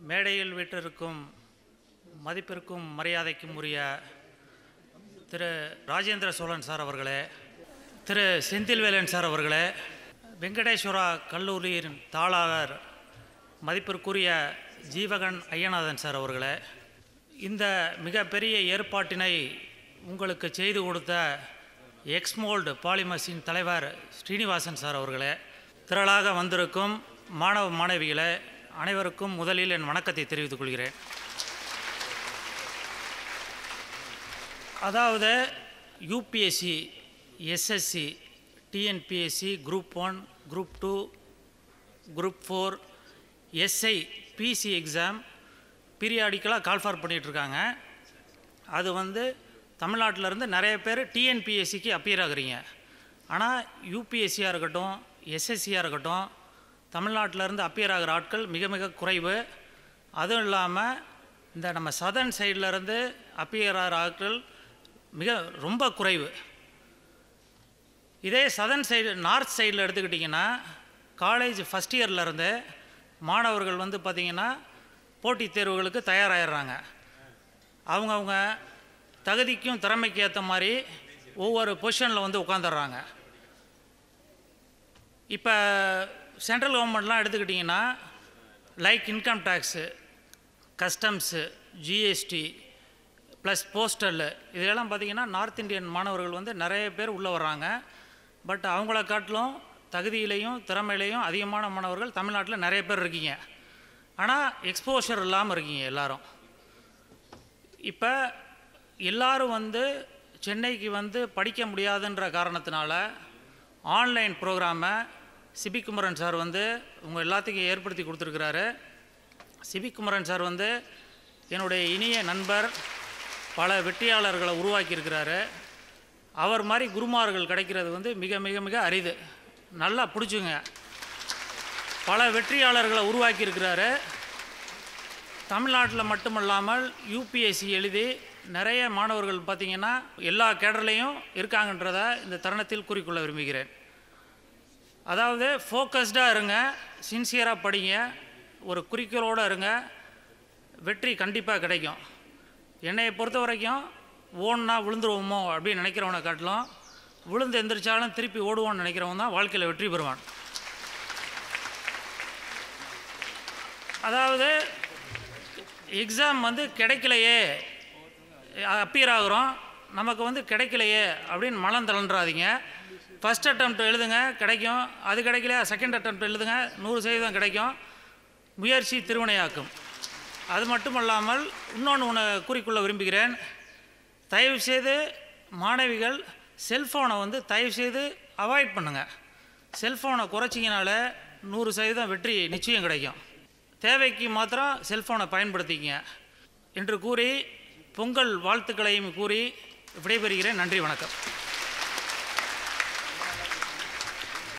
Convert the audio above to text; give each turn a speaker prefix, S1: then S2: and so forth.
S1: மேடையில் வீட்டிற்கும் மதிப்பிற்கும் மரியாதைக்கும் உரிய திரு ராஜேந்திர சோழன் சார் அவர்களே திரு செந்தில்வேலன் சார் அவர்களே வெங்கடேஸ்வரா கல்லூரியின் தாளாளர் மதிப்பிற்குரிய ஜீவகன் ஐயநாதன் சார் அவர்களே இந்த மிகப்பெரிய ஏற்பாட்டினை உங்களுக்கு செய்து கொடுத்த எக்ஸ்மோல்டு பாலிமர்ஸின் தலைவர் ஸ்ரீனிவாசன் சார் அவர்களே திரளாக வந்திருக்கும் மாணவ மாணவிகளே அனைவருக்கும் முதலில் என் வணக்கத்தை தெரிவித்துக் கொள்கிறேன் அதாவது UPSC SSC TNPSC group one group two group four SI PC exam பீரியாடிக்கலாக கால்ஃபார் பண்ணிகிட்ருக்காங்க அது வந்து தமிழ்நாட்டிலேருந்து நிறைய பேர் டிஎன்பிஎஸ்சிக்கு அப்பியர் ஆகுறீங்க ஆனால் யூபிஎஸ்சியாக இருக்கட்டும் எஸ்எஸ்சியாக இருக்கட்டும் தமிழ்நாட்டிலேருந்து அப்பியர் ஆகிற ஆட்கள் மிக மிக குறைவு அதுவும் இல்லாமல் இந்த நம்ம சதர்ன் சைட்லேருந்து அப்பியர் ஆகிற ஆட்கள் மிக ரொம்ப குறைவு இதே சதர்ன் சைடு நார்த் சைடில் எடுத்துக்கிட்டிங்கன்னா காலேஜ் ஃபஸ்ட் இயர்லேருந்து மாணவர்கள் வந்து பார்த்திங்கன்னா போட்டித் தேர்வுகளுக்கு தயாராகிடுறாங்க அவங்கவுங்க தகுதிக்கும் திறமைக்கு ஏற்ற மாதிரி ஒவ்வொரு பொசிஷனில் வந்து உட்காந்துடுறாங்க இப்போ சென்ட்ரல் கவர்மெண்ட்லாம் எடுத்துக்கிட்டிங்கன்னா like income tax customs GST plus postal இதெல்லாம் பார்த்திங்கன்னா நார்த் இந்தியன் மாணவர்கள் வந்து நிறைய பேர் உள்ளே வர்றாங்க பட் அவங்கள காட்டிலும் தகுதியிலையும் திறமையிலையும் அதிகமான மாணவர்கள் தமிழ்நாட்டில் நிறைய பேர் இருக்கீங்க ஆனால் எக்ஸ்போஷர் இல்லாமல் இருக்கீங்க எல்லாரும் இப்போ எல்லாரும் வந்து சென்னைக்கு வந்து படிக்க முடியாதுன்ற காரணத்தினால ஆன்லைன் ப்ரோக்ராமை சிபிக்குமரன் சார் வந்து உங்கள் எல்லாத்துக்கும் ஏற்படுத்தி கொடுத்துருக்குறாரு சிபிக்குமரன் சார் வந்து என்னுடைய இனிய நண்பர் பல வெற்றியாளர்களை உருவாக்கியிருக்கிறாரு அவர் மாதிரி குருமார்கள் கிடைக்கிறது வந்து மிக மிக மிக அரிது நல்லா பிடிச்சுங்க பல வெற்றியாளர்களை உருவாக்கியிருக்கிறாரு தமிழ்நாட்டில் மட்டுமல்லாமல் யூபிஎஸ்சி எழுதி நிறைய மாணவர்கள் பார்த்திங்கன்னா எல்லா கேடர்லேயும் இருக்காங்கன்றதை இந்த தருணத்தில் கூறிக்கொள்ள விரும்புகிறேன் அதாவது ஃபோக்கஸ்டாக இருங்க சின்சியராக படிங்க ஒரு குறிக்கோளோடு இருங்க வெற்றி கண்டிப்பாக கிடைக்கும் என்னையை பொறுத்த வரைக்கும் ஓடுனா விழுந்துருவோமோ அப்படின்னு நினைக்கிறவனை காட்டிலும் விழுந்து எந்திரிச்சாலும் திருப்பி ஓடுவோன்னு நினைக்கிறவன் தான் வாழ்க்கையில் வெற்றி பெறுவான் அதாவது எக்ஸாம் வந்து கிடைக்கலையே அப்பியர் ஆகுறோம் நமக்கு வந்து கிடைக்கலையே அப்படின்னு மலம் தளன்றாதீங்க ஃபஸ்ட் அட்டம்ப்ட் எழுதுங்க கிடைக்கும் அது கிடைக்கல செகண்ட் அட்டம்ப்ட் எழுதுங்க நூறு சதவீதம் கிடைக்கும் முயற்சி திருவினையாக்கும் அது மட்டுமல்லாமல் இன்னொன்று ஒன்று கூறிக்கொள்ள விரும்புகிறேன் தயவுசெய்து மாணவிகள் செல்ஃபோனை வந்து தயவுசெய்து அவாய்ட் பண்ணுங்கள் செல்ஃபோனை குறைச்சிங்கனால நூறு சதவீதம் வெற்றி நிச்சயம் கிடைக்கும் தேவைக்கு மாத்திரம் செல்ஃபோனை பயன்படுத்திக்கங்க என்று கூறி பொங்கல் வாழ்த்துக்களையும் கூறி விடைபெறுகிறேன் நன்றி வணக்கம்